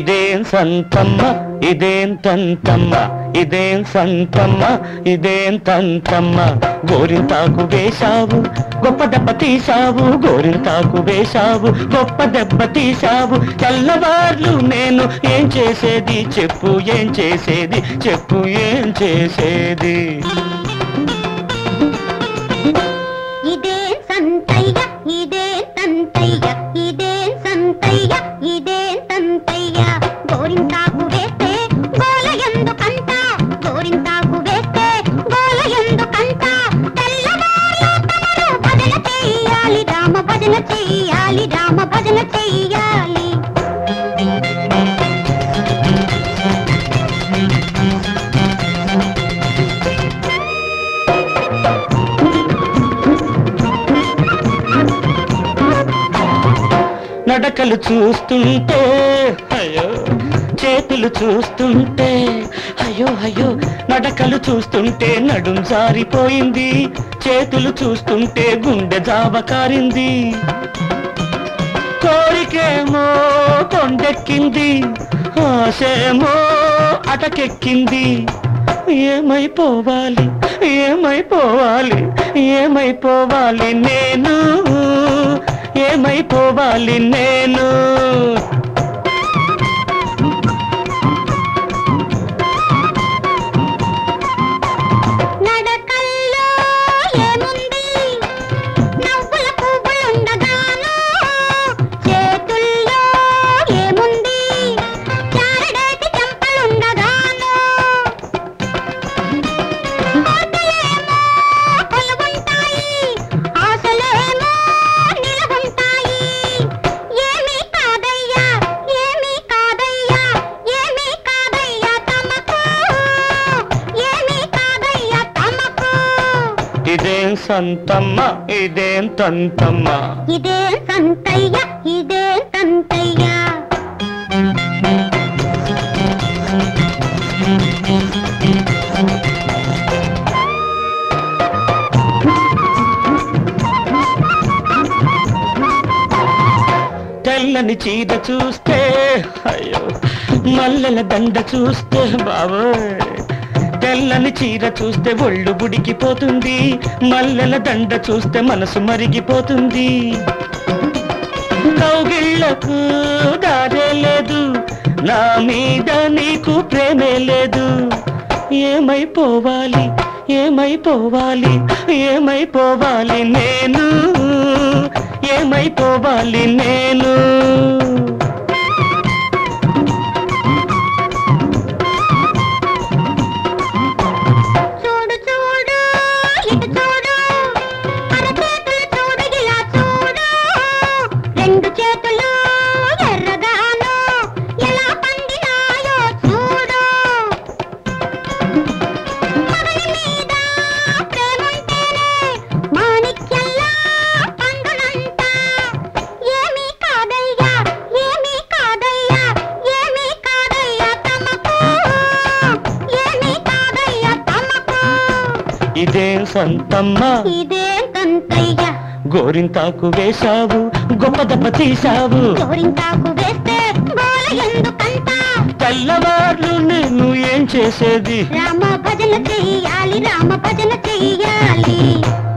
ఇదేం సంతమ్మ ఇదేం తంతమ్మ ఇదేం సంతమ్మ ఇదేం తంతమ్మ గోరింతాకు వేశావు గొప్ప దెబ్బ తీశావు గోరింతాకు వేశావు గొప్ప దెబ్బ తీశావు తెల్లవార్లు నేను ఏం చేసేది చెప్పు ఏం చేసేది చెప్పు ఏం చేసేది ఇదే సంతయ్య ఇదే సంతయ్య ఇదే సంతయ్య ఇదే సంతయ్య గోరింతాకు వేస్తే గోల ఎందుకంట గోరింతాకు వేస్తే గోల ఎందుకంట తెల్లవార్లు తమరు భజన చెయ్యాలి రామ భజన చెయ్యాలి రామ భజన చెయ్యాలి నడకలు చూస్తుంటే అయ్యో చేతులు చూస్తుంటే అయ్యో అయ్యో నడకలు చూస్తుంటే నడుం జారిపోయింది చేతులు చూస్తుంటే గుండె జావ కారింది కోరికేమో కొండెక్కింది ఆశేమో అటకెక్కింది ఏమైపోవాలి ఏమైపోవాలి ఏమైపోవాలి నేను ఏమైపోవాలి నేను నడకల్లో ఏముంది నవ్వుల పువ్వులుండగాను చేతుల్లో ఏముంది చారడేటి చెంపలుండగాను కోటలేమో కొలువుంటాయి ఆశలేమో నిలవుంటాయి ఏమీ కాదయ్యా ఏమీ కాదయ్యా ఏమీ కాదయ్యా తమకు ఏమీ కాదయ్యా తమకు ఇదేం సంతమ్మ ఇదేం తంతమ్మ ఇదే సంతయ్య ఇదే సంతయ్య తెల్లని చీర చూస్తే అయ్యో మల్లెల దండ చూస్తే బాబోయ్ తెల్లని చీర చూస్తే ఒళ్ళు బుడికిపోతుంది మల్లెల దండ చూస్తే మనసు మరిగిపోతుంది కౌగిళ్లకు దారే లేదు నా మీద నీకు ప్రేమే లేదు ఏమైపోవాలి ఏమైపోవాలి ఏమైపోవాలి నేను ఏమైపోవాలి నేను చూడు చూడు ఇటు చూడు అరచేతులు చూడు ఇలా చూడు రెండు చేతులు ఎర్రగాను ఎలా పండినాయో చూడు మగని మీద ప్రేముంటేనే మాణిక్యంలా పండునంట ఏమీ కాదయ్యా ఏమీ కాదయ్యా ఏమీ కాదయ్యా తమకు ఏమీ కాదయ్యా తమకు ఇదేం సంతమ్మ ఇదే తంతయ్య గోరింతాకు వేశావు గొప్ప దెబ్బ తీశావు గోరింటాకు వేస్తే గోల ఎందుకంట తెల్లవార్లు నేను ఏం చేసేది రామ భజన చెయ్యాలి రామ భజన చెయ్యాలి